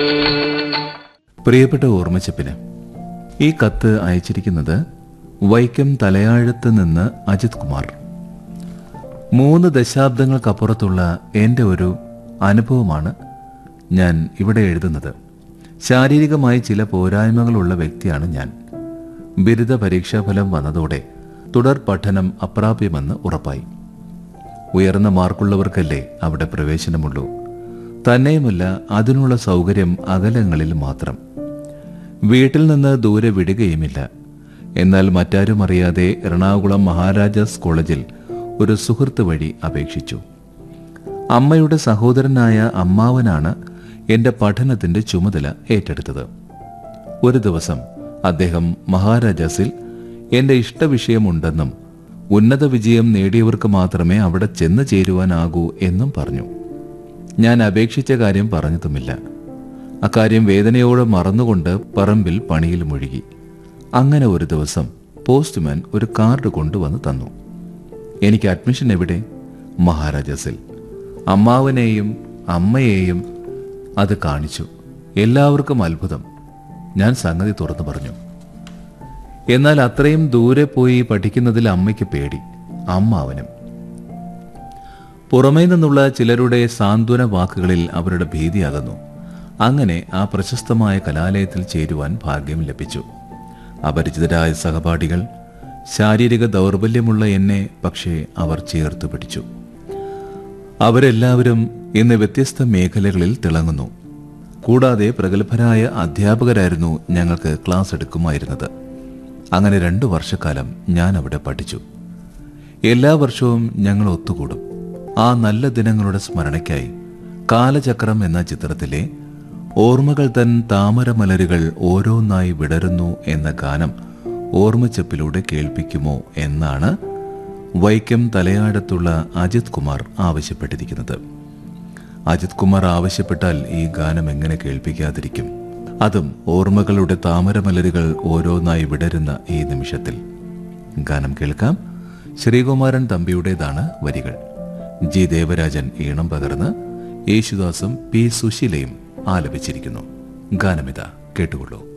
പ്രിയപ്പെട്ട ഓർമ്മച്ചപ്പിന് ഈ കത്ത് അയച്ചിരിക്കുന്നത് വൈക്കം തലയാഴത്ത് നിന്ന് അജിത് കുമാർ മൂന്ന് ദശാബ്ദങ്ങൾക്കപ്പുറത്തുള്ള എൻ്റെ ഒരു അനുഭവമാണ് ഞാൻ ഇവിടെ എഴുതുന്നത് ശാരീരികമായി ചില പോരായ്മകളുള്ള വ്യക്തിയാണ് ഞാൻ ബിരുദ പരീക്ഷാഫലം വന്നതോടെ തുടർ പഠനം അപ്രാപ്യമെന്ന് ഉറപ്പായി ഉയർന്ന മാർക്കുള്ളവർക്കല്ലേ അവിടെ പ്രവേശനമുള്ളൂ തന്നെയുമല്ല അതിനുള്ള സൗകര്യം അകലങ്ങളിൽ മാത്രം വീട്ടിൽ നിന്ന് ദൂരെ വിടുകയുമില്ല എന്നാൽ മറ്റാരും അറിയാതെ എറണാകുളം മഹാരാജാസ് കോളേജിൽ ഒരു സുഹൃത്ത് വഴി അപേക്ഷിച്ചു അമ്മയുടെ സഹോദരനായ അമ്മാവനാണ് എൻ്റെ പഠനത്തിൻ്റെ ചുമതല ഏറ്റെടുത്തത് ഒരു ദിവസം അദ്ദേഹം മഹാരാജാസിൽ എൻ്റെ ഇഷ്ടവിഷയമുണ്ടെന്നും ഉന്നത വിജയം നേടിയവർക്ക് മാത്രമേ അവിടെ ചെന്ന് ചേരുവാനാകൂ എന്നും പറഞ്ഞു ഞാൻ അപേക്ഷിച്ച കാര്യം പറഞ്ഞതുമില്ല അക്കാര്യം വേദനയോടെ മറന്നുകൊണ്ട് പറമ്പിൽ പണിയിൽ മുഴുകി അങ്ങനെ ഒരു ദിവസം പോസ്റ്റ്മാൻ ഒരു കാർഡ് കൊണ്ടുവന്ന് തന്നു എനിക്ക് അഡ്മിഷൻ എവിടെ മഹാരാജാസിൽ അമ്മാവനെയും അമ്മയെയും അത് കാണിച്ചു എല്ലാവർക്കും അത്ഭുതം ഞാൻ സംഗതി തുറന്നു പറഞ്ഞു എന്നാൽ അത്രയും ദൂരെ പോയി പഠിക്കുന്നതിൽ അമ്മയ്ക്ക് പേടി അമ്മാവനും പുറമേ നിന്നുള്ള ചിലരുടെ സാന്ത്വന വാക്കുകളിൽ അവരുടെ ഭീതി അകന്നു അങ്ങനെ ആ പ്രശസ്തമായ കലാലയത്തിൽ ചേരുവാൻ ഭാഗ്യം ലഭിച്ചു അപരിചിതരായ സഹപാഠികൾ ശാരീരിക ദൗർബല്യമുള്ള എന്നെ പക്ഷേ അവർ ചേർത്ത് പിടിച്ചു അവരെല്ലാവരും ഇന്ന് വ്യത്യസ്ത മേഖലകളിൽ തിളങ്ങുന്നു കൂടാതെ പ്രഗത്ഭരായ അധ്യാപകരായിരുന്നു ഞങ്ങൾക്ക് ക്ലാസ് എടുക്കുമായിരുന്നത് അങ്ങനെ രണ്ടു വർഷക്കാലം ഞാൻ അവിടെ പഠിച്ചു എല്ലാ വർഷവും ഞങ്ങൾ ഒത്തുകൂടും ആ നല്ല ദിനങ്ങളുടെ സ്മരണയ്ക്കായി കാലചക്രം എന്ന ചിത്രത്തിലെ ഓർമ്മകൾ തൻ താമരമലരുകൾ ഓരോന്നായി വിടരുന്നു എന്ന ഗാനം ഓർമ്മച്ചപ്പിലൂടെ കേൾപ്പിക്കുമോ എന്നാണ് വൈക്കം തലയാടത്തുള്ള അജിത് കുമാർ ആവശ്യപ്പെട്ടിരിക്കുന്നത് അജിത് കുമാർ ആവശ്യപ്പെട്ടാൽ ഈ ഗാനം എങ്ങനെ കേൾപ്പിക്കാതിരിക്കും അതും ഓർമ്മകളുടെ താമരമലരുകൾ ഓരോന്നായി വിടരുന്ന ഈ നിമിഷത്തിൽ ഗാനം കേൾക്കാം ശ്രീകുമാരൻ തമ്പിയുടേതാണ് വരികൾ ജി ദേവരാജൻ ഈണം പകർന്ന് യേശുദാസും പി സുശീലയും ആലപിച്ചിരിക്കുന്നു ഗാനമിത കേട്ടുകൊള്ളൂ